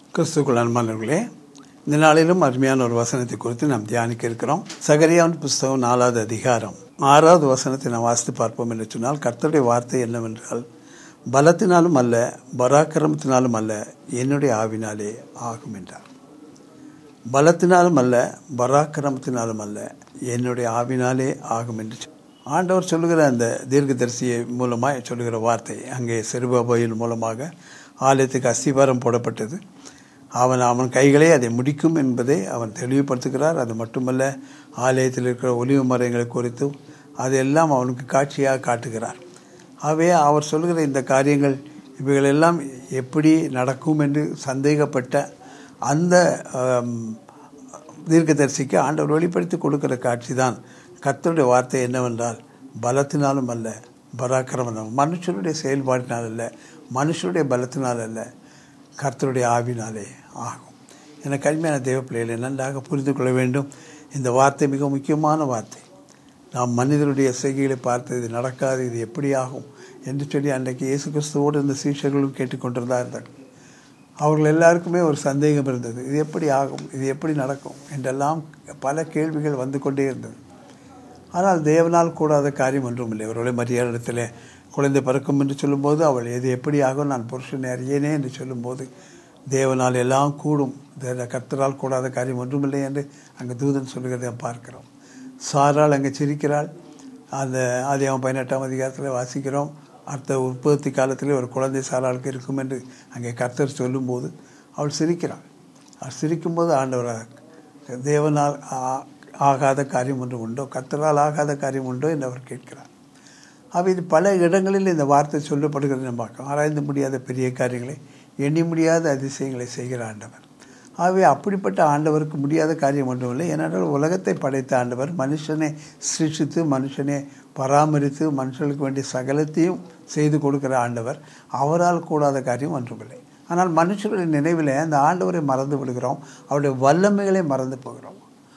கிறிஸ்துக்குள் அன்பானவர்களே இந்த நாளிலும் அருமையான ஒரு வசனத்தை குறித்து நாம் தியானிக்க இருக்கிறோம் சகரியாவின் புஸ்தகம் நாலாவது அதிகாரம் ஆறாவது வசனத்தை நாம் வாசித்து பார்ப்போம் என்று சொன்னால் கர்த்தருடைய வார்த்தை என்னவென்றால் பலத்தினாலும் அல்ல பராக்கிரமத்தினாலும் அல்ல என்னுடைய ஆவினாலே ஆகும் என்றார் பலத்தினாலும் அல்ல பராக்கிரமத்தினாலும் அல்ல என்னுடைய ஆவினாலே ஆகும் என்று சொன்னார். ஆண்டவர் சொல்லுகிற அந்த தீர்க்கதரிசியை மூலமாக சொல்லுகிற வார்த்தை அங்கே செருபாபோயின் மூலமாக ஆலயத்துக்கு அஸ்திவாரம் போடப்பட்டது அவன் அவன் கைகளே அதை முடிக்கும் என்பதை அவன் தெளிவுபடுத்துகிறார் அது மட்டுமல்ல ஆலயத்தில் இருக்கிற ஒலிவு மரங்களை குறித்தும் அதையெல்லாம் அவனுக்கு காட்சியாக காட்டுகிறார் ஆகவே அவர் சொல்லுகிற இந்த காரியங்கள் இவைகளெல்லாம் எப்படி நடக்கும் என்று சந்தேகப்பட்ட அந்த ஆம், தீர்க்கதரிசிக்கு ஆண்டவர் வெளிப்படுத்தி கொடுக்கிற காட்சி தான் கர்த்தருடைய வார்த்தை என்னவென்றால் பலத்தினாலும் அல்ல பராக்கிரமம் மனுஷனுடைய செயல்பாட்டினால் அல்ல மனுஷனுடைய பலத்தினால் அல்ல கர்த்தருடைய ஆவினாலே ஆகும் என கடுமையான தேவ பிள்ளைகளை நன்றாக புரிந்து கொள்ள வேண்டும் இந்த வார்த்தை மிக முக்கியமான வார்த்தை நாம் மனிதருடைய செய்கைகளை பார்த்து இது நடக்காது இது எப்படி ஆகும் என்று சொல்லி அன்றைக்கு இயேசு கிறிஸ்துவோடு இந்த சீஷர்களும் கேட்டுக்கொண்டிருந்தார்கள் அவர்கள் எல்லாருக்குமே ஒரு சந்தேகம் இருந்தது இது எப்படி ஆகும் இது எப்படி நடக்கும் என்றெல்லாம் பல கேள்விகள் வந்து கொண்டே இருந்தது ஆனால் தேவனால் கூடாத காரியம் ஒன்றும் இல்லை அவருடைய மரியாதை குழந்தை பிறக்கும் என்று சொல்லும்போது அவள் எது எப்படி ஆகும் நான் புருஷனை அறியேனே என்று சொல்லும்போது தேவனால் எல்லாம் கூடும் தேவ கர்த்தரால் கூடாத காரியம் ஒன்றுமில்லை என்று அங்கே தூதன் சொல்லுகிறதை நாம் பார்க்கிறோம் சாரால் அங்கே சிரிக்கிறாள் அந்த ஆதியாகம் பதினெட்டாம் அதிகாரத்தில் வாசிக்கிறோம் அடுத்த உற்பத்தி காலத்திலே ஒரு குழந்தை சாராளுக்கு இருக்கும் என்று அங்கே கர்த்தர் சொல்லும்போது அவள் சிரிக்கிறாள் அவள் சிரிக்கும்போது ஆண்டவராக தேவனால் ஆ- ஆகாத காரியம் ஒன்று உண்டோ கர்த்தரால் ஆகாத காரியம் உண்டோ என்று அவர் கேட்கிறார் அவை இது பல இடங்களில் இந்த வார்த்தை சொல்லப்படுகிறது நம்ம பார்க்கிறோம் ஆராய்ந்து முடியாத பெரிய காரியங்களை எண்ணி முடியாத அதிசயங்களை செய்கிற ஆண்டவர் ஆகவே அப்படிப்பட்ட ஆண்டவருக்கு முடியாத காரியம் ஒன்றும் இல்லை ஏனென்றால் உலகத்தை படைத்த ஆண்டவர் மனுஷனை சிருஷ்டித்து மனுஷனை பராமரித்து மனுஷர்களுக்கு வேண்டிய சகலத்தையும் செய்து கொடுக்கிற ஆண்டவர் அவரால் கூடாத காரியம் ஒன்றுமில்லை ஆனால் மனுஷர்களின் நினைவில் அந்த ஆண்டவரை மறந்து விடுகிறோம் அவருடைய வல்லமைகளை மறந்து போகிறோம்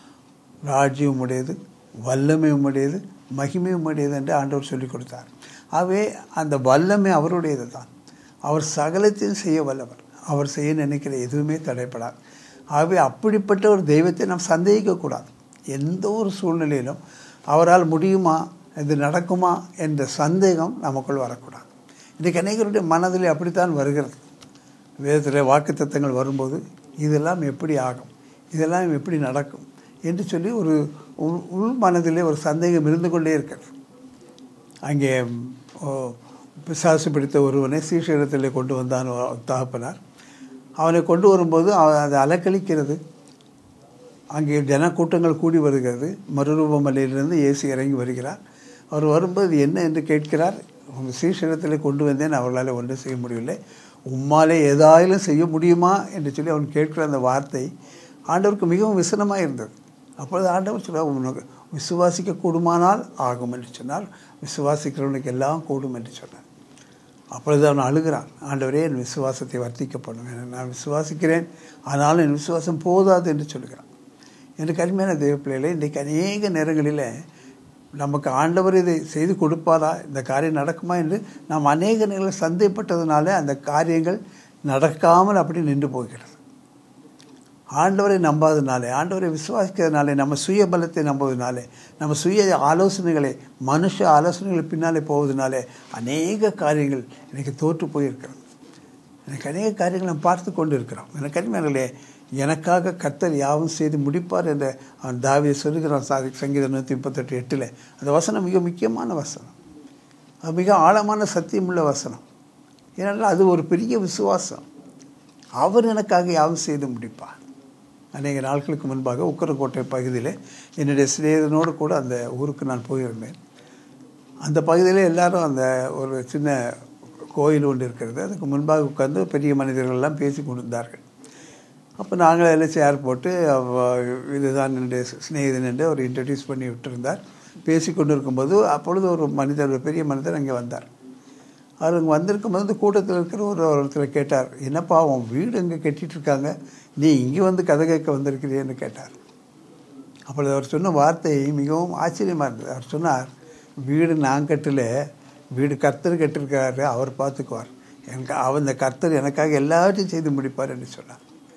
ராஜ்யம் உடையது வல்லமையும் உடையது மகிமையும் உடையது என்று ஆண்டவர் சொல்லிக் கொடுத்தார் ஆகவே அந்த வல்லமை அவருடையது தான் அவர் சகலத்தையும் செய்ய வல்லவர் அவர் செய்ய நினைக்கிற எதுவுமே தடைப்படாது ஆகவே அப்படிப்பட்ட ஒரு தெய்வத்தை நாம் சந்தேகிக்கக்கூடாது எந்த ஒரு சூழ்நிலையிலும் அவரால் முடியுமா இது நடக்குமா என்ற சந்தேகம் நமக்குள் வரக்கூடாது இன்றைக்கு அநேகருடைய மனதில் அப்படித்தான் வருகிறது வேதத்தில் வாக்குத்தத்தங்கள் வரும்போது இதெல்லாம் எப்படி ஆகும் இதெல்லாம் எப்படி நடக்கும் என்று சொல்லி ஒரு உள் உள் மனதிலே ஒரு சந்தேகம் இருந்து கொண்டே இருக்கிறது அங்கே ஓ, பிசாசு பிடித்த ஒருவனை சீஷரிடத்திலே கொண்டு வந்தான் ஒரு தகப்பனார் அவனை கொண்டு வரும்போது அவன் அதை அலக்களிக்கிறது அங்கே ஜனக்கூட்டங்கள் கூடி வருகிறது மறுரூப மலையிலிருந்து இயேசு இறங்கி வருகிறார் அவர் வரும்போது இது என்ன என்று கேட்கிறார் உங்கள் சீஷரிடத்தில் கொண்டு வந்தேன் அவர்களால் ஒன்றும் செய்ய முடியவில்லை உம்மாலே ஏதாயிலும் செய்ய முடியுமா என்று சொல்லி அவன் கேட்கிற அந்த வார்த்தை ஆண்டவருக்கு மிகவும் விசனமாக இருந்தது அப்பொழுது ஆண்டவர் சொல்ல உனக்கு விசுவாசிக்க கூடுமானால் ஆகும் என்று சொன்னால் விசுவாசிக்கிறவனுக்கு எல்லாம் கூடும் என்று சொன்னார் அப்பொழுது அவன் அழுகிறான் ஆண்டவரே என் விசுவாசத்தை வர்த்திக்க பண்ணுங்க நான் விசுவாசிக்கிறேன் ஆனாலும் என் விசுவாசம் போதாது என்று சொல்கிறான் என்று கடுமையான தேவ பிள்ளைகளை இன்றைக்கு அநேக நேரங்களில் நமக்கு ஆண்டவர் இதை செய்து கொடுப்பாரா இந்த காரியம் நடக்குமா என்று நாம் அநேக நேரங்களில் சந்தேகப்பட்டதுனால அந்த காரியங்கள் நடக்காமல் அப்படி நின்று போகிறது ஆண்டவரை நம்பாதனாலே ஆண்டவரை விசுவாசிக்கிறதுனாலே நம்ம சுய பலத்தை நம்புவதனாலே நம்ம சுய ஆலோசனைகளை மனுஷ ஆலோசனைகளை பின்னாலே போவதனாலே அநேக காரியங்கள் எனக்கு தோற்று போயிருக்கிறது எனக்கு அநேக காரியங்களை நாம் பார்த்து கொண்டு இருக்கிறோம் எனக்கு அருமையானே எனக்காக கர்த்தர் யாவும் செய்து முடிப்பார் என்ற அவன் தாவியை சொல்லுகிறான் சா சங்கீதம் நூற்றி முப்பத்தெட்டு எட்டில் அந்த வசனம் மிக முக்கியமான வசனம் அது மிக ஆழமான சத்தியமுள்ள வசனம் ஏனென்றால் அது ஒரு பெரிய விசுவாசம் அவர் எனக்காக யாவும் செய்து முடிப்பார் அநேக நாட்களுக்கு முன்பாக உக்கரக்கோட்டை பகுதியில் என்னுடைய சிநேகிதனோடு கூட அந்த ஊருக்கு நான் போயிருந்தேன் அந்த பகுதியில் எல்லாரும் அந்த ஒரு சின்ன கோயில் ஒன்று இருக்கிறது அதுக்கு முன்பாக உட்கார்ந்து பெரிய மனிதர்கள் எல்லாம் பேசி கொண்டிருந்தார்கள் அப்போ நாங்கள் எல்லாம் சேர் போட்டு அவ- இதுதான் என்னுடைய சிநேகிதன் என்று அவர் இன்ட்ரடியூஸ் பண்ணி விட்டிருந்தார் பேசி கொண்டு இருக்கும்போது அப்பொழுது ஒரு மனிதர் ஒரு பெரிய மனிதர் அங்கே வந்தார் அவர் அங்கே வந்திருக்கும்போது இந்த கூட்டத்தில் இருக்கிற ஒரு ஒருத்தர் கேட்டார் என்னப்பா உன் வீடு எங்கே கட்டிட்டு இருக்காங்க நீ இங்கே வந்து கதை கேட்க வந்திருக்கிறேன்னு கேட்டார் அப்பொழுது அவர் சொன்ன வார்த்தை மிகவும் ஆச்சரியமாக இருந்தது அவர் சொன்னார் வீடு நான் கட்டல வீடு கர்த்தர் கட்டிருக்கிறாரு அவர் பார்த்துக்குவார் எனக்கு அவன் இந்த கர்த்தர் எனக்காக எல்லாத்தையும் செய்து முடிப்பார் என்று சொன்னார்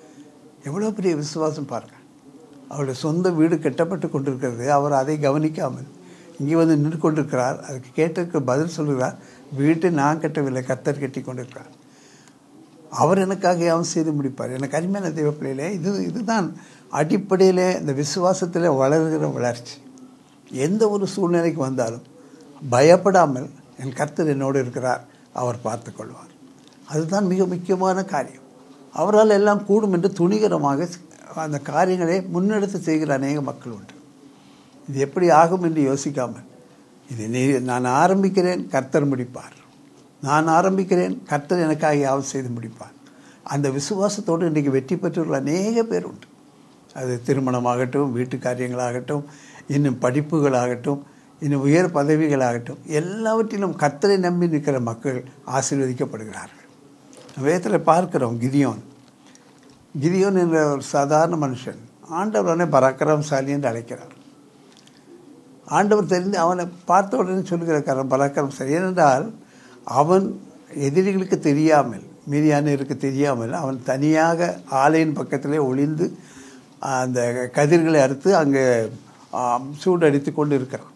எவ்வளோ பெரிய விசுவாசம் பாருங்கள் அவருடைய சொந்த வீடு கட்டப்பட்டு கொண்டிருக்கிறது அவர் அதை கவனிக்காமல் இங்கே வந்து நின்று கொண்டிருக்கிறார் அதுக்கு கேட்டதுக்கு பதில் சொல்கிறார் வீட்டை நான் கட்டவில்லை கத்தர் கட்டி கொண்டிருக்கிறார் அவர் எனக்காக யாவும் செய்து முடிப்பார் எனக்கு அருமையான தெய்வ பிள்ளையிலே இது இதுதான் அடிப்படையில் இந்த விசுவாசத்தில் வளர்கிற வளர்ச்சி எந்த ஒரு சூழ்நிலைக்கு வந்தாலும் பயப்படாமல் என் கர்த்தர் என்னோடு இருக்கிறார் அவர் பார்த்து கொள்வார் அதுதான் மிக முக்கியமான காரியம் அவரால் எல்லாம் கூடும் என்று துணிகரமாக அந்த காரியங்களை முன்னெடுத்து செய்கிற அநேக மக்கள் உண்டு இது எப்படி ஆகும் என்று யோசிக்காமல் இது நீ நான் ஆரம்பிக்கிறேன் கர்த்தர் முடிப்பார் நான் ஆரம்பிக்கிறேன் கர்த்தர் எனக்காக யாவது செய்து முடிப்பார் அந்த விசுவாசத்தோடு இன்றைக்கி வெற்றி பெற்றுள்ள அநேக பேர் உண்டு அது திருமணமாகட்டும் வீட்டு காரியங்களாகட்டும் இன்னும் படிப்புகளாகட்டும் இன்னும் உயர் பதவிகளாகட்டும் எல்லாவற்றிலும் கர்த்தரை நம்பி நிற்கிற மக்கள் ஆசீர்வதிக்கப்படுகிறார்கள் வேதத்தில் பார்க்கிறோம் கிரியோன் கிரியோன் என்ற ஒரு சாதாரண மனுஷன் ஆண்டவரனை பராக்கிரமசாலி என்று அழைக்கிறார் ஆண்டவர் தெரிந்து அவனை பார்த்த உடனே சொல்லுகிற காரணம் பராக்கிரமசாலி ஏனென்றால் அவன் எதிரிகளுக்கு தெரியாமல் மீதியானருக்கு தெரியாமல் அவன் தனியாக ஆலையின் பக்கத்திலே ஒளிந்து அந்த கதிர்களை அறுத்து அங்கே சூடு அடித்து கொண்டு இருக்கிறான்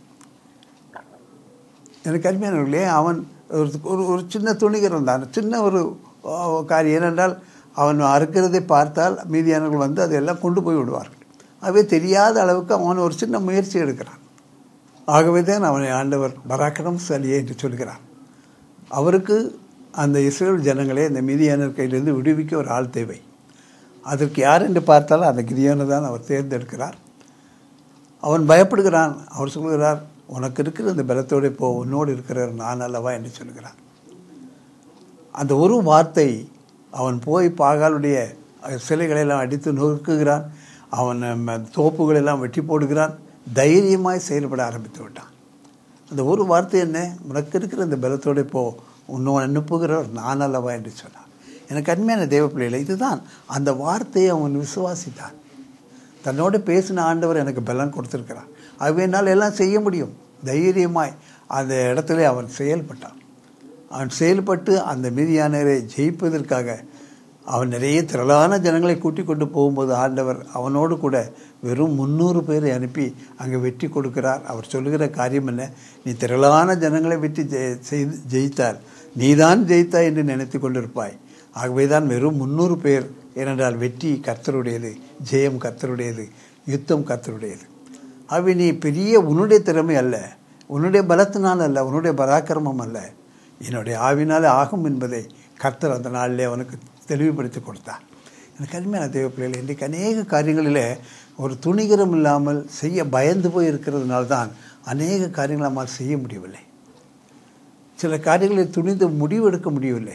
எனக்கு அருமையானவர்களே அவன் ஒரு ஒரு சின்ன துணிகரம் தான் சின்ன ஒரு காரியம் ஏனென்றால் அவன் அறுக்கிறதை பார்த்தால் மீதியானவர்கள் வந்து அதையெல்லாம் கொண்டு போய் விடுவார்கள் அவை தெரியாத அளவுக்கு அவன் ஒரு சின்ன முயற்சி எடுக்கிறான் ஆகவே தான் அவனை ஆண்டவர் பராக்கிரம் சலியே என்று சொல்கிறான் அவருக்கு அந்த இஸ்ரேல் ஜனங்களே இந்த மீதியானர் கையிலிருந்து விடுவிக்க ஒரு ஆள் தேவை அதற்கு யார் என்று பார்த்தாலும் அந்த கிரியோனை தான் அவர் தேர்ந்தெடுக்கிறார் அவன் பயப்படுகிறான் அவர் சொல்கிறார் உனக்கு இருக்கிற அந்த பலத்தோடு போ உன்னோடு இருக்கிறவர் நான் அல்லவா என்று சொல்கிறார் அந்த ஒரு வார்த்தை அவன் போய் பாகாலுடைய சிலைகளெல்லாம் அடித்து நொறுக்குகிறான் அவன் தோப்புகளெல்லாம் வெட்டி போடுகிறான் தைரியமாய் செயல்பட ஆரம்பித்து விட்டான் அந்த ஒரு வார்த்தை என்ன உனக்கு இருக்கிற அந்த பலத்தோடு போ உன்னோடு அனுப்புகிறவர் நான் அல்லவா என்று சொன்னான் எனக்கு அருமையான தேவ பிள்ளைகளை இதுதான் அந்த வார்த்தையை அவன் விசுவாசித்தான் தன்னோடு பேசின ஆண்டவர் எனக்கு பலன் கொடுத்துருக்கிறான் அவையினால் எல்லாம் செய்ய முடியும் தைரியமாய் அந்த இடத்துல அவன் செயல்பட்டான் அவன் செயல்பட்டு அந்த மீதியானரை ஜெயிப்பதற்காக அவன் நிறைய திரளான ஜனங்களை கூட்டிக் கொண்டு போகும்போது ஆண்டவர் அவனோடு கூட வெறும் முந்நூறு பேரை அனுப்பி அங்கே வெற்றி கொடுக்கிறார் அவர் சொல்லுகிற காரியம் என்ன நீ திரளான ஜனங்களை வெற்றி செய்து ஜெயித்தால் நீதான் ஜெயித்தாய் என்று நினைத்து கொண்டிருப்பாய் ஆகவே தான் வெறும் முந்நூறு பேர் ஏனென்றால் வெற்றி கர்த்தருடையது ஜெயம் கர்த்தருடையது யுத்தம் கர்த்தருடையது ஆகவே நீ பெரிய உன்னுடைய திறமை அல்ல உன்னுடைய பலத்தினால் அல்ல உன்னுடைய பராக்கிரமம் அல்ல என்னுடைய ஆவினால் ஆகும் என்பதை கர்த்தர் அந்த நாளிலே அவனுக்கு தெளிவுபடுத்தி கொடுத்தார் எனக்கு அருமையான தேவ பிள்ளைகள் இன்றைக்கு அநேக காரியங்களில் ஒரு துணிகரம் இல்லாமல் செய்ய பயந்து போய் இருக்கிறதுனால தான் அநேக காரியங்களை நம்மால் செய்ய முடியவில்லை சில காரியங்களை துணிந்து முடிவெடுக்க முடியவில்லை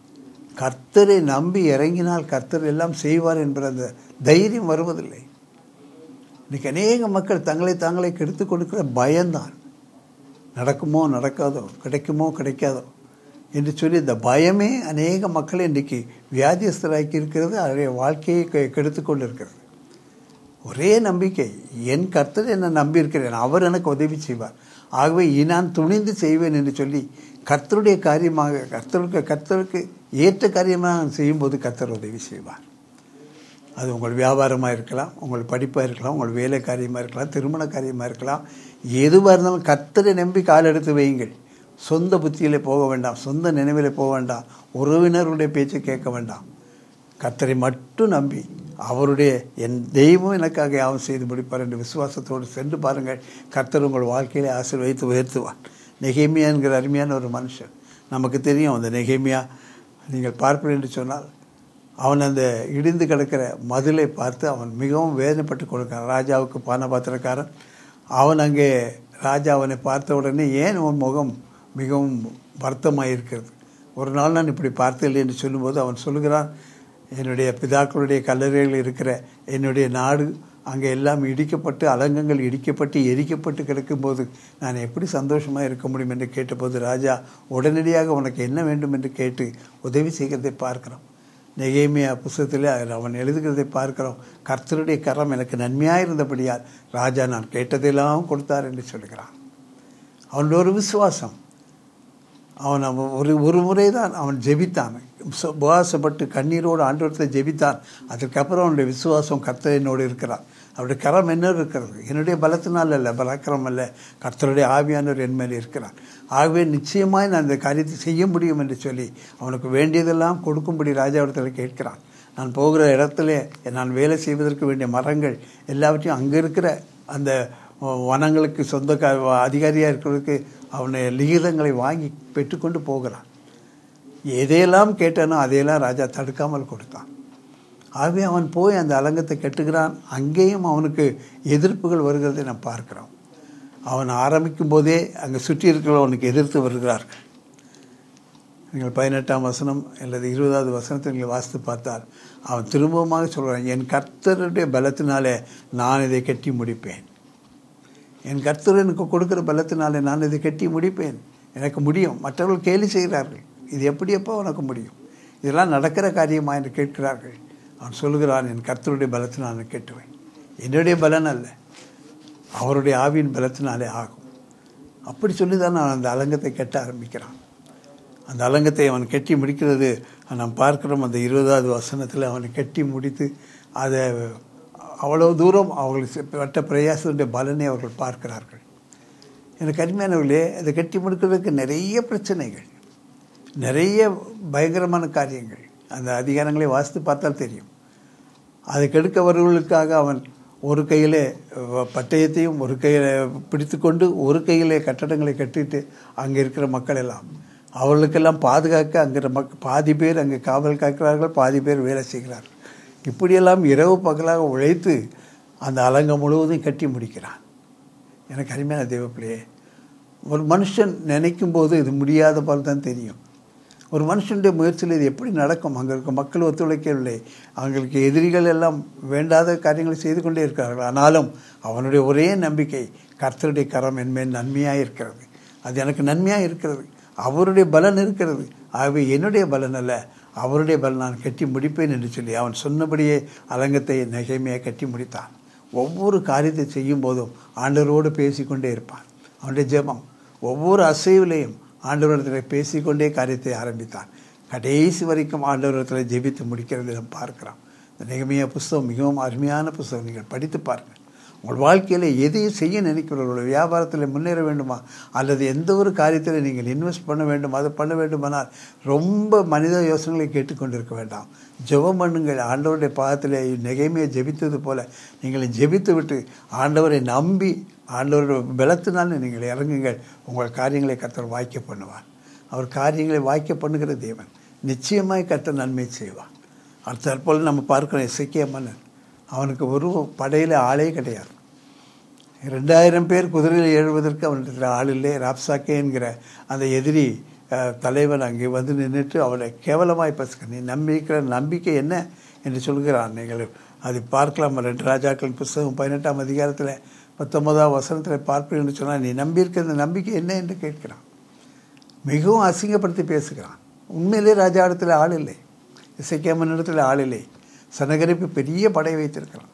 கர்த்தரை நம்பி இறங்கினால் கர்த்தர் எல்லாம் செய்வார் என்கிற அந்த தைரியம் வருவதில்லை இன்றைக்கி அநேக மக்கள் தங்களை தாங்களே கெடுத்து கொடுக்கிற பயம்தான் நடக்குமோ நடக்காதோ கிடைக்குமோ கிடைக்காதோ என்று சொல்லி இந்த பயமே அநேக மக்களை இன்றைக்கி வியாதியஸ்தராக்கி இருக்கிறது அவருடைய வாழ்க்கையை கெடுத்து கொண்டு இருக்கிறது ஒரே நம்பிக்கை என் கர்த்தர் என்னை நம்பியிருக்கிறேன் அவர் எனக்கு உதவி செய்வார் ஆகவே நான் துணிந்து செய்வேன் என்று சொல்லி கர்த்தருடைய காரியமாக கர்த்தருக்கு கர்த்தருக்கு ஏற்ற காரியமாக நான் செய்யும்போது கர்த்தர் உதவி செய்வார் அது உங்கள் வியாபாரமாக இருக்கலாம் உங்கள் படிப்பாக இருக்கலாம் உங்கள் வேலை காரியமாக இருக்கலாம் திருமண காரியமாக இருக்கலாம் எதுவாக இருந்தாலும் கர்த்தரை நம்பி கால் எடுத்து வையுங்கள் சொந்த புத்தியில் போக வேண்டாம் சொந்த நினைவில் போக வேண்டாம் உறவினருடைய பேச்சை கேட்க வேண்டாம் கர்த்தரை மட்டும் நம்பி அவருடைய என் தெய்வம் எனக்காக யாவும் செய்து முடிப்பார் என்று விசுவாசத்தோடு சென்று பாருங்கள் கர்த்தர் உங்கள் வாழ்க்கையிலே ஆசீர்வதித்து உயர்த்துவார் நெகேமியா என்கிற அருமையான ஒரு மனுஷன் நமக்கு தெரியும் அந்த நெகேமியா நீங்கள் பார்ப்பீர்கள் என்று சொன்னால் அவன் அந்த இடிந்து கிடக்கிற மதிலை பார்த்து அவன் மிகவும் வேதனைப்பட்டு கொடுக்கிறான் ராஜாவுக்கு பானபாத்திரக்காரன் அவன் அங்கே ராஜா அவனை பார்த்த உடனே ஏன் உன் முகம் மிகவும் வருத்தமாக இருக்கிறது ஒரு நாள் நான் இப்படி பார்த்ததில்லை என்று சொல்லும்போது அவன் சொல்லுகிறான் என்னுடைய பிதாக்களுடைய கல்லறைகள் இருக்கிற என்னுடைய நாடு அங்கே எல்லாம் இடிக்கப்பட்டு அலங்கங்கள் இடிக்கப்பட்டு எரிக்கப்பட்டு கிடக்கும்போது நான் எப்படி சந்தோஷமாக இருக்க முடியும் என்று கேட்டபோது ராஜா உடனடியாக உனக்கு என்ன வேண்டும் என்று கேட்டு உதவி செய்கிறதை பார்க்கிறோம் நெகேமியா புஸ்தகத்தில் அவன் எழுதுகிறதை பார்க்கிறோம் கர்த்தருடைய கரம் எனக்கு நன்மையாக இருந்தபடியால் ராஜா நான் கேட்டதெல்லாம் கொடுத்தார் என்று சொல்கிறான் அவனோட ஒரு விசுவாசம் அவன் அவன் ஒரு ஒரு முறை தான் அவன் ஜெபித்தான் சு- உபவாசப்பட்டு கண்ணீரோடு ஆண்டவரத்தில் ஜெபித்தான் அதுக்கப்புறம் அவனுடைய விசுவாசம் கர்த்தர் என்னோடு இருக்கிறார் அவருடைய கரம் என்ன இருக்கிறது என்னுடைய பலத்தினால் அல்ல பலாக்கிரம் அல்ல கர்த்தருடைய ஆவியானவர் என் மேல் இருக்கிறார் ஆகவே நிச்சயமாய் நான் இந்த காரியத்தை செய்ய முடியும் என்று சொல்லி அவனுக்கு வேண்டியதெல்லாம் கொடுக்கும்படி ராஜாவிடத்தில் கேட்கிறான் நான் போகிற இடத்துல நான் வேலை செய்வதற்கு வேண்டிய மரங்கள் எல்லாவற்றையும் அங்கே இருக்கிற அந்த வனங்களுக்கு சொந்த அதிகாரியாக இருக்கிறதுக்கு அவனை லிகிதங்களை வாங்கி பெற்றுக்கொண்டு போகிறான் எதையெல்லாம் கேட்டானோ அதையெல்லாம் ராஜா தடுக்காமல் கொடுத்தான் ஆகவே அவன் போய் அந்த அலங்கத்தை கட்டுகிறான் அங்கேயும் அவனுக்கு எதிர்ப்புகள் வருகிறதை நாம் பார்க்கிறோம் அவன் ஆரம்பிக்கும் போதே அங்கே சுற்றி இருக்கிறவனுக்கு எதிர்த்து வருகிறார்கள் நீங்கள் பதினெட்டாம் வசனம் அல்லது இருபதாவது வசனத்தை நீங்கள் வாசித்து பார்த்தால் அவன் திரும்பவுமாக சொல்கிறான் என் கர்த்தருடைய பலத்தினாலே நான் இதை கட்டி முடிப்பேன் என் கர்த்தர் எனக்கு கொடுக்குற பலத்தினாலே நான் இதை கட்டி முடிப்பேன் எனக்கு முடியும் மற்றவர்கள் கேலி செய்கிறார்கள் இது எப்படி எப்போ உனக்கு முடியும் இதெல்லாம் நடக்கிற காரியமா என்று கேட்கிறார்கள் அவன் சொல்லுகிறான் என் கர்த்தருடைய பலத்தினால் நான் கட்டுவேன் என்னுடைய பலன் அல்ல அவருடைய ஆவியின் பலத்தினாலே ஆகும் அப்படி சொல்லி தான் நான் அந்த அலங்கத்தை கட்ட ஆரம்பிக்கிறான் அந்த அலங்கத்தை அவன் கட்டி முடிக்கிறது நாம் பார்க்கிறோம் அந்த இருபதாவது வசனத்தில் அவனை கட்டி முடித்து அதை அவ்வளோ தூரம் அவர்களுக்கு பட்ட பிரயாசத்துடைய பலனை அவர்கள் பார்க்கிறார்கள் எனக்கு அருமையானவர்களே அதை கட்டி முடிக்கிறதுக்கு நிறைய பிரச்சனைகள் நிறைய பயங்கரமான காரியங்கள் அந்த அதிகாரங்களை வாசித்து பார்த்தால் தெரியும் அதை கெடுக்கவர்களுக்காக அவன் ஒரு கையிலே பட்டயத்தையும் ஒரு கையில் பிடித்துக்கொண்டு ஒரு கையிலே கட்டடங்களை கட்டிட்டு அங்கே இருக்கிற மக்கள் எல்லாம் அவர்களுக்கெல்லாம் பாதுகாக்க அங்கே மக் பாதி பேர் அங்கே காவல் காக்கிறார்கள் பாதி பேர் வேலை செய்கிறார்கள் இப்படியெல்லாம் இரவு பகலாக உழைத்து அந்த அலங்கம் முழுவதும் கட்டி முடிக்கிறான் எனக்கு அருமையான தெய்வப்பிள்ளையே ஒரு மனுஷன் நினைக்கும் போது இது முடியாத போல தான் தெரியும் ஒரு மனுஷனுடைய முயற்சியில் இது எப்படி நடக்கும் அங்கே இருக்க மக்கள் ஒத்துழைக்கவில்லை அவங்களுக்கு எதிரிகள் எல்லாம் வேண்டாத காரியங்களை செய்து கொண்டே இருக்கிறார்கள் ஆனாலும் அவனுடைய ஒரே நம்பிக்கை கர்த்தருடைய கரம் என்மேல் நன்மையாக இருக்கிறது அது எனக்கு நன்மையாக இருக்கிறது அவருடைய பலன் இருக்கிறது ஆகவே என்னுடைய பலன் அல்ல அவருடைய பலன் நான் கட்டி முடிப்பேன் என்று சொல்லி அவன் சொன்னபடியே அலங்கத்தை நகைமையாக கட்டி முடித்தான் ஒவ்வொரு காரியத்தை செய்யும் போதும் ஆண்டவரோடு பேசிக்கொண்டே இருப்பான் அவனுடைய ஜெபம் ஒவ்வொரு அசைவிலையும் ஆண்டவரத்தில் பேசிக்கொண்டே காரியத்தை ஆரம்பித்தான் கடைசி வரைக்கும் ஆண்டவரத்தில் ஜெபித்து முடிக்கிறதை நாம் பார்க்கிறோம் இந்த நிகமைய புஸ்தகம் மிகவும் அருமையான புஸ்தகம் நீங்கள் படித்து பாருங்கள் உங்கள் வாழ்க்கையில் எதையும் செய்ய நினைக்கிறவர்கள் வியாபாரத்தில் முன்னேற வேண்டுமா அல்லது எந்த ஒரு காரியத்தில் நீங்கள் இன்வெஸ்ட் பண்ண வேண்டும் அதை பண்ண வேண்டுமானால் ரொம்ப மனித யோசனைகளை கேட்டுக்கொண்டிருக்க வேண்டாம் ஜெபம் பண்ணுங்கள் ஆண்டவருடைய பாதத்தில் நெகைமையை ஜெபித்தது போல நீங்கள் ஜெபித்து விட்டு ஆண்டவரை நம்பி ஆண்டவருடைய பலத்தினால் நீங்கள் இறங்குங்கள் உங்கள் காரியங்களை கர்த்தர் வாய்க்க பண்ணுவார் அவர் காரியங்களை வாய்க்க பண்ணுகிற தேவன் நிச்சயமாய் கர்த்தர் நன்மை செய்வார் அடுத்த தற்போது நம்ம பார்க்கிறோம் இசைக்கிய மன்னன் அவனுக்கு ஒரு படையில் ஆளே கிடையாது ரெண்டாயிரம் பேர் குதிரையில் எழுவதற்கு அவனிடத்தில் ஆள் இல்லை ராப்சாக்கே என்கிற அந்த எதிரி தலைவன் அங்கே வந்து நின்றுட்டு அவனை கேவலமாய் பசுக்க நீ நம்பிக்கிற நம்பிக்கை என்ன என்று சொல்கிறான் நீங்கள் அதை பார்க்கலாம் ரெண்டு ராஜாக்கள் புஸ்தகம் பதினெட்டாம் அதிகாரத்தில் பத்தொன்பதாம் வசனத்தில் பார்ப்பேன் என்று சொன்னால் நீ நம்பியிருக்கிற இந்த நம்பிக்கை என்ன என்று கேட்கிறான் மிகவும் அசிங்கப்படுத்தி பேசுகிறான் உண்மையிலே ராஜா இடத்துல ஆள் இல்லை இசைக்கேமன் இடத்துல ஆள் இல்லை சனகரிப்பு பெரிய படை வைத்திருக்கிறான்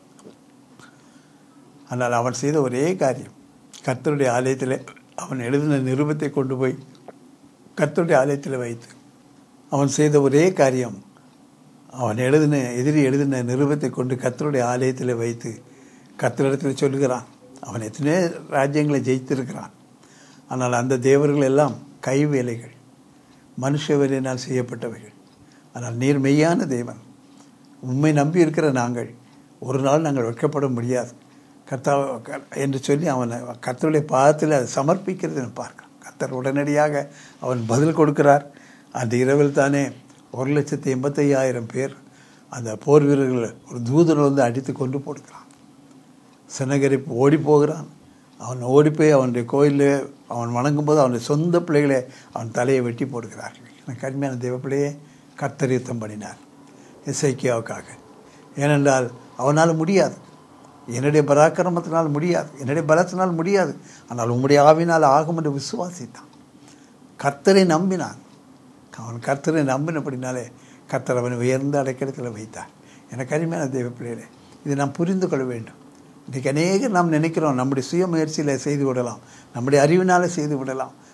ஆனால் அவன் செய்த ஒரே காரியம் கர்த்தருடைய ஆலயத்தில் அவன் எழுதின நிருபத்தை கொண்டு போய் கர்த்தருடைய ஆலயத்தில் வைத்து அவன் செய்த ஒரே காரியம் அவன் எழுதின எதிரி எழுதின நிருபத்தை கொண்டு கர்த்தருடைய ஆலயத்தில் வைத்து கர்த்தரிடத்தில் சொல்லுகிறான் அவன் எத்தனையோ ராஜ்யங்களை ஜெயித்திருக்கிறான் ஆனால் அந்த தேவர்கள் எல்லாம் கை வேலைகள் மனுஷ வேலையினால் செய்யப்பட்டவைகள் ஆனால் நீர் மெய்யான தேவன் உண்மை நம்பி இருக்கிற நாங்கள் ஒரு நாள் நாங்கள் வைக்கப்பட முடியாது கர்த்தா என்று சொல்லி அவனை கர்த்தருடைய பாதத்தில் அதை சமர்ப்பிக்கிறது நான் பார்க்கிறேன் கர்த்தர் உடனடியாக அவன் பதில் கொடுக்கிறார் அந்த இரவில் தானே ஒரு லட்சத்தி எண்பத்தையாயிரம் பேர் அந்த போர் வீரர்களை ஒரு தூதன் வந்து அடித்து கொண்டு போடுகிறான் சினகரிப்பு ஓடி போகிறான் அவன் ஓடி போய் அவனுடைய கோயிலில் அவன் வணங்கும் போது அவனுடைய சொந்த பிள்ளைகளை அவன் தலையை வெட்டி போடுகிறார்கள் எனக்கு அருமையான தேவ பிள்ளையே கர்த்தர் யுத்தம் பண்ணினார் இசைக்கியாவுக்காக ஏனென்றால் அவனால் முடியாது என்னுடைய பராக்கிரமத்தினால் முடியாது என்னுடைய பலத்தினால் முடியாது ஆனால் உம்முடைய ஆவினால் ஆகும் என்று விசுவாசித்தான் கர்த்தரை நம்பினான் அவன் கர்த்தரை நம்பினபடினாலே கர்த்தர் அவனை உயர்ந்த அடைக்கலத்தில் வைத்தார் எனக்கு அருமையான தெய்வ பிள்ளைகளே இதை நாம் புரிந்து கொள்ள வேண்டும் இன்றைக்கு அநேகர் நாம் நினைக்கிறோம் நம்முடைய சுய முயற்சியில் செய்து விடலாம் நம்முடைய அறிவினால் செய்து விடலாம்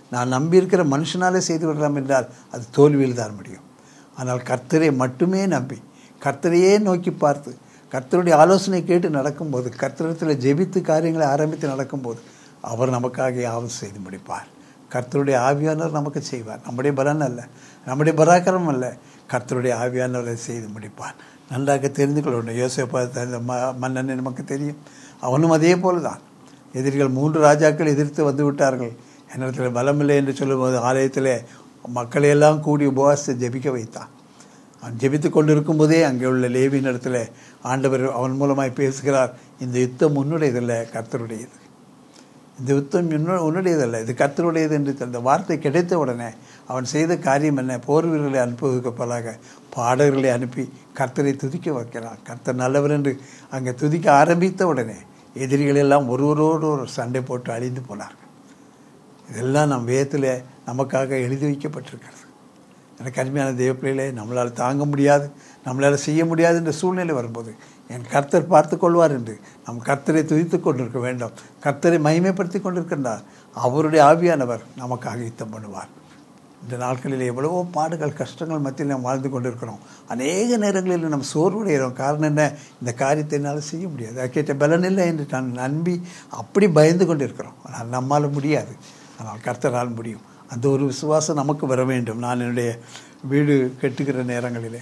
நான் நம்பியிருக்கிற மனுஷனாலே செய்து விடலாம் என்றால் அது தோல்வியில் தான் முடியும் ஆனால் கர்த்தரை மட்டுமே நம்பி கர்த்தரையே நோக்கி பார்த்து கர்த்தருடைய ஆலோசனை கேட்டு நடக்கும்போது கர்த்தரிடத்தில் ஜெபித்து காரியங்களை ஆரம்பித்து நடக்கும்போது அவர் நமக்காக யாவும் செய்து முடிப்பார் கர்த்தருடைய ஆவியானவர் நமக்கு செய்வார் நம்முடைய பலன் அல்ல நம்முடைய பராக்கிரமம் அல்ல கர்த்தருடைய ஆவியானவரை செய்து முடிப்பார் நன்றாக தெரிந்து கொள்ளணும் யோசிப்பா இந்த ம மன்னன் நமக்கு தெரியும் அவனும் அதே போல தான் எதிரிகள் மூன்று ராஜாக்கள் எதிர்த்து வந்து விட்டார்கள் என்னிடத்தில் பலமில்லை என்று சொல்லும்போது ஆலயத்தில் மக்களையெல்லாம் கூடி உபவாசத்தை ஜெபிக்க வைத்தான் அவன் ஜெபித்து கொண்டிருக்கும் போதே அங்கே உள்ள லேவியின் இடத்துல ஆண்டவர் அவன் மூலமாய் பேசுகிறார் இந்த யுத்தம் உன்னுடையதில்லை கர்த்தருடையது இந்த யுத்தம் இன்னும் உன்னுடையதல்ல இது கர்த்தருடையது என்று அந்த வார்த்தை கிடைத்த உடனே அவன் செய்த காரியம் என்ன போர் வீரர்களை அனுப்புவதற்கு பதிலாக பாடகர்களை அனுப்பி கர்த்தரை துதிக்க வைக்கிறான் கர்த்தர் நல்லவர் என்று அங்கே துதிக்க ஆரம்பித்த உடனே எதிரிகள் எல்லாம் ஒருவரோடு ஒரு சண்டை போட்டு அழிந்து போனார்கள் இதெல்லாம் நம் வேதத்தில் நமக்காக எழுதி வைக்கப்பட்டிருக்கிறது எனக்கு அருமையான தேவ பிள்ளைகளே நம்மளால் தாங்க முடியாது நம்மளால் செய்ய முடியாது என்ற சூழ்நிலை வரும்போது என் கர்த்தர் பார்த்து கொள்வார் என்று நம் கர்த்தரை துதித்து கொண்டிருக்க வேண்டும் கர்த்தரை மகிமைப்படுத்தி கொண்டிருக்கின்றார் அவருடைய ஆவியானவர் நமக்காக யுத்தம் பண்ணுவார் இந்த நாட்களில் எவ்வளவோ பாடுகள் கஷ்டங்கள் மத்தியில் நாம் வாழ்ந்து கொண்டிருக்கிறோம் அநேக நேரங்களில் நம்ம சோர்வடைகிறோம் காரணம் என்ன இந்த காரியத்தை என்னால் செய்ய முடியாது கேட்ட பலன் இல்லை என்று நான் நம்பி அப்படி பயந்து கொண்டிருக்கிறோம் ஆனால் நம்மால் முடியாது ஆனால் கர்த்தரால் முடியும் அந்த ஒரு விசுவாசம் நமக்கு வர வேண்டும் நான் என்னுடைய வீடு கட்டுகிற நேரங்களிலே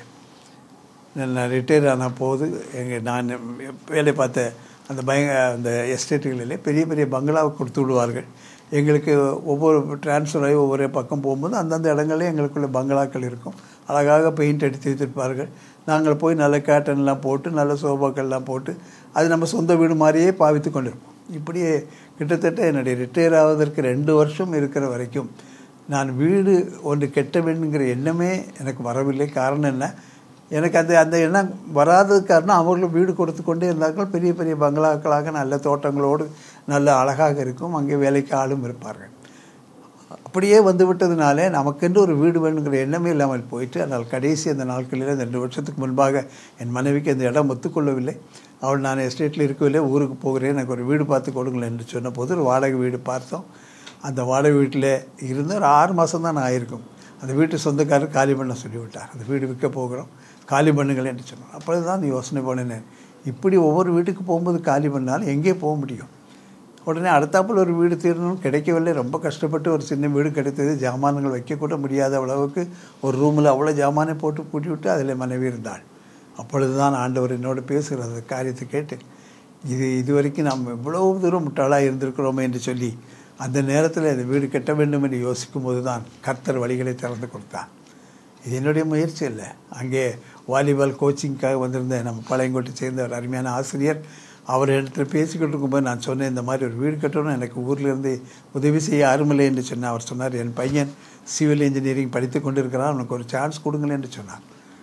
நான் ரிட்டையர் ஆன போது எங்கள் நான் வேலை பார்த்த அந்த பய அந்த எஸ்டேட்டுகளிலே பெரிய பெரிய பங்களாவை கொடுத்து விடுவார்கள் எங்களுக்கு ஒவ்வொரு டிரான்ஸ்ஃபர் ஆகி ஒவ்வொரு பக்கம் போகும்போது அந்தந்த இடங்களே எங்களுக்குள்ள பங்களாக்கள் இருக்கும் அழகாக பெயிண்ட் அடித்து வைத்திருப்பார்கள் நாங்கள் போய் நல்ல கேட்டன்லாம் போட்டு நல்ல சோபாக்கள்லாம் போட்டு அது நம்ம சொந்த வீடு மாதிரியே பாவித்து கொண்டிருப்போம் இப்படியே கிட்டத்தட்ட என்னுடைய ரிட்டையர் ஆவதற்கு ரெண்டு வருஷம் இருக்கிற வரைக்கும் நான் வீடு ஒன்று கெட்ட வேண்டுங்கிற எண்ணமே எனக்கு வரவில்லை காரணம் என்ன எனக்கு அந்த அந்த எண்ணம் வராதது காரணம் அவர்களும் வீடு கொடுத்து கொண்டே இருந்தார்கள் பெரிய பெரிய பங்களாக்களாக நல்ல தோட்டங்களோடு நல்ல அழகாக இருக்கும் அங்கே வேலைக்கு ஆளும் இருப்பார்கள் அப்படியே வந்து விட்டதுனாலே நமக்கென்று ஒரு வீடு வேணுங்கிற எண்ணமே இல்லாமல் போயிட்டு ஆனால் கடைசி அந்த நாட்களில் அந்த ரெண்டு வருஷத்துக்கு முன்பாக என் மனைவிக்கு அந்த இடம் ஒத்துக்கொள்ளவில்லை அவள் நான் எஸ்டேட்டில் இருக்கவில்லை ஊருக்கு போகிறேன் எனக்கு ஒரு வீடு பார்த்து கொடுங்களேன் என்று சொன்ன போது ஒரு வாடகை வீடு பார்த்தோம் அந்த வாடகை வீட்டில் இருந்து ஒரு ஆறு மாதம் தான் ஆயிருக்கும் அந்த வீட்டு சொந்தக்காரர் காலி பண்ண சொல்லிவிட்டார் அந்த வீடு விற்க போகிறோம் காலி பண்ணுங்கள் என்று சொன்னார் அப்பொழுது தான் யோசனை பண்ணினேன் இப்படி ஒவ்வொரு வீட்டுக்கு போகும்போது காலி பண்ணாலும் எங்கே போக முடியும் உடனே அடுத்தாப்பில் ஒரு வீடு தீரணும் கிடைக்கவில்லை ரொம்ப கஷ்டப்பட்டு ஒரு சின்ன வீடு கிடைத்தது ஜாமான்கள் வைக்கக்கூட முடியாத அளவுக்கு ஒரு ரூமில் அவ்வளோ ஜாமானை போட்டு பூட்டி விட்டு அதில் மனைவி இருந்தாள் அப்பொழுது தான் ஆண்டவர் என்னோடு பேசுகிற அந்த காரியத்தை கேட்டு இது இது வரைக்கும் நாம் இவ்வளவு தூரம் முட்டாளாக இருந்திருக்கிறோமே என்று சொல்லி அந்த நேரத்தில் இந்த வீடு கட்ட வேண்டும் என்று யோசிக்கும் போது தான் கர்த்தர் வழிகளை திறந்து கொடுத்தார் இது என்னுடைய முயற்சி இல்லை அங்கே வாலிபால் கோச்சிங்க்காக வந்திருந்த நம்ம பழையங்கோட்டை சேர்ந்த ஒரு அருமையான ஆசிரியர் அவர் இடத்துல பேசிக்கிட்டு இருக்கும்போது நான் சொன்னேன் இந்த மாதிரி ஒரு வீடு கட்டணும் எனக்கு ஊரில் இருந்து உதவி செய்ய யாருமில்லை என்று சொன்னேன் அவர் சொன்னார் என் பையன் சிவில் இன்ஜினியரிங் படித்து கொண்டு இருக்கிறான் அவனுக்கு ஒரு சான்ஸ் கொடுங்களேன் என்று சொன்னார்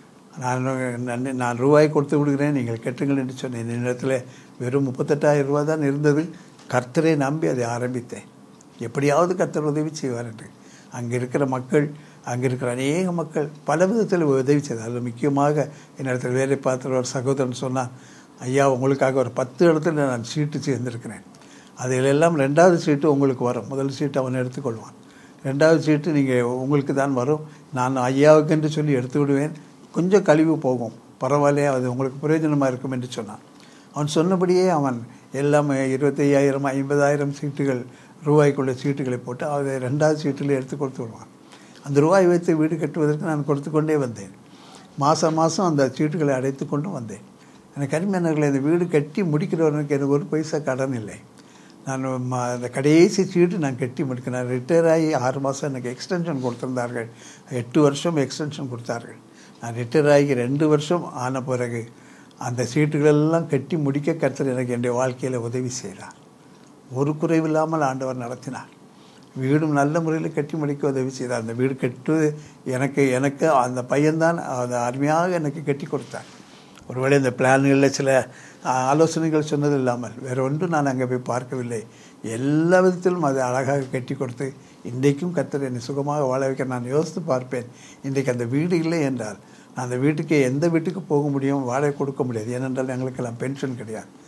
நான் நான் ரூபாய் கொடுத்து விடுகிறேன் நீங்கள் கட்டுங்கள் என்று சொன்னேன் என்னிடத்தில் வெறும் முப்பத்தெட்டாயிரம் ரூபா தான் இருந்தது கர்த்தரை நம்பி அதை ஆரம்பித்தேன் எப்படியாவது கர்த்தர் உதவி செய்வார் என்று அங்கே இருக்கிற மக்கள் அங்கே இருக்கிற அநேக மக்கள் பல விதத்தில் உதவி செய்தார் அதில் முக்கியமாக என்னிடத்தில் வேலை பார்த்துற ஒரு சகோதரன் சொன்னான் ஐயா உங்களுக்காக ஒரு பத்து இடத்துல நான் சீட்டு சேர்ந்திருக்கிறேன் அதிலெல்லாம் ரெண்டாவது சீட்டு உங்களுக்கு வரும் முதல் சீட்டு அவன் எடுத்துக்கொள்வான் ரெண்டாவது சீட்டு நீங்கள் உங்களுக்கு தான் வரும் நான் ஐயாவுக்கு என்று சொல்லி எடுத்து விடுவேன் கொஞ்சம் கழிவு போகும் பரவாயில்லையா அது உங்களுக்கு பிரயோஜனமாக இருக்கும் என்று சொன்னான் அவன் சொன்னபடியே அவன் எல்லாமே இருபத்தையாயிரம் ஐம்பதாயிரம் சீட்டுகள் ரூபாய்க்குள்ள சீட்டுகளை போட்டு அதை ரெண்டாவது சீட்டில் எடுத்து கொடுத்து விடுவான் அந்த ரூபாய் வைத்து வீடு கட்டுவதற்கு நான் கொடுத்து கொண்டே வந்தேன் மாதம் மாதம் அந்த சீட்டுகளை அடைத்து கொண்டு வந்தேன் எனக்கு அருமையானவர்களை இந்த வீடு கட்டி முடிக்கிறவனுக்கு எனக்கு ஒரு பைசா கடன் இல்லை நான் அந்த கடைசி சீட்டு நான் கட்டி முடிக்கிறேன் நான் ரிட்டையர் ஆகி ஆறு மாதம் எனக்கு எக்ஸ்டென்ஷன் கொடுத்துருந்தார்கள் எட்டு வருஷம் எக்ஸ்டென்ஷன் கொடுத்தார்கள் நான் ரிட்டையர் ஆகி ரெண்டு வருஷம் ஆன பிறகு அந்த சீட்டுகளெல்லாம் கட்டி முடிக்க கருத்தர் எனக்கு என்னுடைய வாழ்க்கையில் உதவி செய்கிறார் ஒரு குறைவில்லாமல் ஆண்டவர் நடத்தினார் வீடும் நல்ல முறையில் கட்டி முடிக்க உதவி செய்தார் அந்த வீடு கட்டுவது எனக்கு எனக்கு அந்த பையன்தான் அந்த அருமையாக எனக்கு கட்டி கொடுத்தார் ஒருவேளை இந்த பிளான்களில் சில ஆலோசனைகள் சொன்னது இல்லாமல் வேறு ஒன்றும் நான் அங்கே போய் பார்க்கவில்லை எல்லா விதத்திலும் அதை அழகாக கட்டி கொடுத்து இன்றைக்கும் கத்தர் என்னை சுகமாக வாழ வைக்க நான் யோசித்து பார்ப்பேன் இன்றைக்கு அந்த வீடு இல்லை என்றால் நான் அந்த வீட்டுக்கு எந்த வீட்டுக்கு போக முடியும் வாடகை கொடுக்க முடியாது ஏனென்றால் எங்களுக்கெல்லாம் பென்ஷன் கிடையாது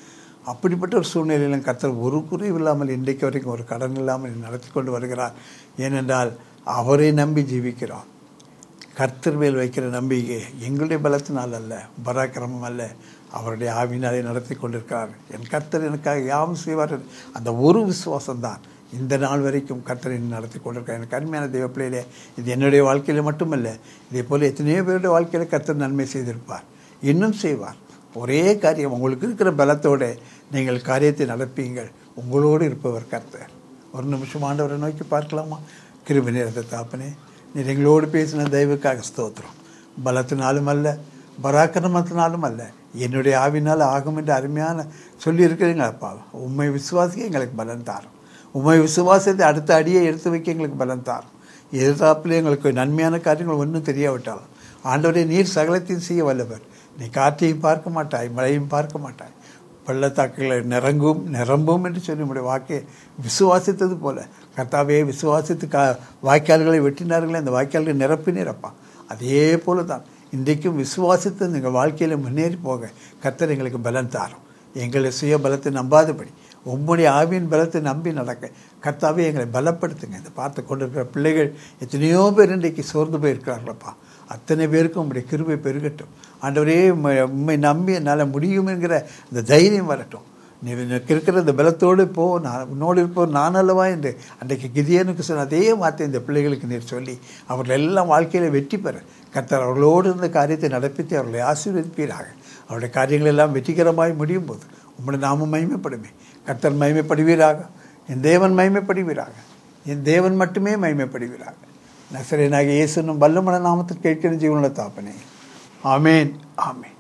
அப்படிப்பட்ட ஒரு சூழ்நிலையிலும் கர்த்தர் ஒரு குறைவு இல்லாமல் இன்றைக்கு வரைக்கும் ஒரு கடன் இல்லாமல் நடத்தி கொண்டு வருகிறார் ஏனென்றால் அவரை நம்பி ஜீவிக்கிறோம் கர்த்தர் மேல் வைக்கிற நம்பிக்கை எங்களுடைய பலத்தினால் அல்ல பராக்கிரமம் அல்ல அவருடைய ஆவினாலே நடத்தி கொண்டிருக்கிறார் என் கர்த்தர் எனக்காக யாவும் செய்வார் அந்த ஒரு விசுவாசம்தான் இந்த நாள் வரைக்கும் கர்த்தர் என்னை நடத்தி கொண்டிருக்கார் எனக்கு அருமையான தெய்வ பிள்ளையிலே இது என்னுடைய வாழ்க்கையில் மட்டுமல்ல இதே போல் எத்தனையோ பேருடைய வாழ்க்கையில் கர்த்தர் நன்மை செய்திருப்பார் இன்னும் செய்வார் ஒரே காரியம் உங்களுக்கு இருக்கிற பலத்தோடு நீங்கள் காரியத்தை நடப்பீங்கள் உங்களோடு இருப்பவர் கர்த்தர் ஒரு நிமிஷம் ஆண்டவரை நோக்கி பார்க்கலாமா கிருபி நேரத்தை தாப்பனே நீர் எங்களோடு பேசின தெய்வக்காக ஸ்தோத்திரம் பலத்தினாலும் அல்ல பராக்கிரமத்தினாலும் அல்ல என்னுடைய ஆவினால் ஆகும் என்று அருமையான சொல்லியிருக்கிறீங்க அப்பா உண்மை விசுவாசிக்க எங்களுக்கு பலன் தாரும் உண்மை விசுவாசத்தை அடுத்த அடியை எடுத்து வைக்க எங்களுக்கு பலன் தாரும் எதிர்த்தாப்பில் எங்களுக்கு நன்மையான காரியங்கள் ஒன்றும் தெரியாவிட்டாலும் ஆண்டவரே நீர் சகலத்தையும் செய்ய வல்லவர் நீ காற்றையும் பார்க்க மாட்டாய் மழையும் பார்க்க மாட்டாய் பள்ளத்தாக்குகளை நிறங்கும் நிரம்பும் என்று சொல்லி நம்முடைய வாக்கை விசுவாசித்தது போல கர்த்தாவே விசுவாசித்து கா வாய்க்கால்களை வெட்டினார்களே அந்த வாய்க்கால்களை நிரப்பி நிரப்பா அதே போல தான் இன்றைக்கும் விசுவாசித்து எங்கள் வாழ்க்கையில் முன்னேறி போக கர்த்தர் எங்களுக்கு பலன் தாரும் எங்களை சுய பலத்தை நம்பாதபடி உம்முடைய ஆவியின் பலத்தை நம்பி நடக்க கர்த்தாவே எங்களை பலப்படுத்துங்க இதை பார்த்து கொண்டிருக்கிற பிள்ளைகள் எத்தனையோ பேர் இன்றைக்கு சோர்ந்து போயிருக்கிறார்களப்பா அத்தனை பேருக்கும் உங்களுடைய கிருபை பெருகட்டும் ஆண்டவரே உண்மை நம்பி என்னால் முடியும் என்கிற அந்த தைரியம் வரட்டும் நீ எனக்கு இருக்கிற இந்த பலத்தோடு போ நான் உன்னோடு இருப்போம் நான் அல்லவா என்று அன்றைக்கு கிதியனுக்கு சொன்ன அதே வார்த்தை இந்த பிள்ளைகளுக்கு நீர் சொல்லி அவர்கள் எல்லாம் வாழ்க்கையில் வெற்றி பெற கர்த்தர் அவர்களோடு இருந்த காரியத்தை நடப்பித்து அவர்களை ஆசீர்வதிப்பீராக அவருடைய காரியங்கள் எல்லாம் வெற்றிகரமாய் முடியும் போது உங்களுடைய நாமம் மகிமைப்படுமே கர்த்தர் மகிமைப்படுவீராக என் தேவன் மகிமைப்படுவீராக என் தேவன் மட்டுமே மகிமைப்படுவீராக நசரேனாக இயேசுனும் வல்லமன நாமத்தில் கேட்கிற ஜீவனுள்ள தாப்பனே ஆமேன் ஆமேன்